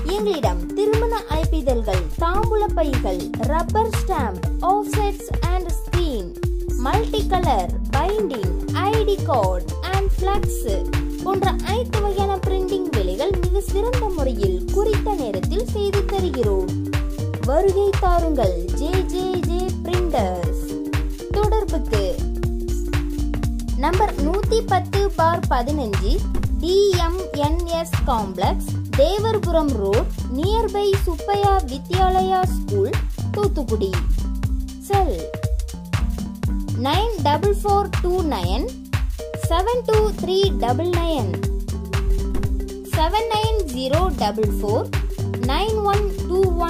எங்களிடம் திருமண அழைப்பிதழ்கள் தாம்பூல பைகள் rubber stamp offsets and screen multi colour binding ID card and flex போன்ற அனைத்து வகையான பிரிண்டிங் வேலைகள் மிக சிறந்த முறையில் குறித்த நேரத்தில் செய்து தருகிறோம் வருகை தாருங்கள் ஜே ஜே ஜே பிரிண்டர்ஸ் தொடர்புக்கு நம்பர் நூத்தி பத்து பார் பதினஞ்சு TMNS complex Devarpuram road nearby Subbaiah Vidyalaya school Thoothukudi cell nine double four two nine seven two three double nine seven nine zero double four nine one two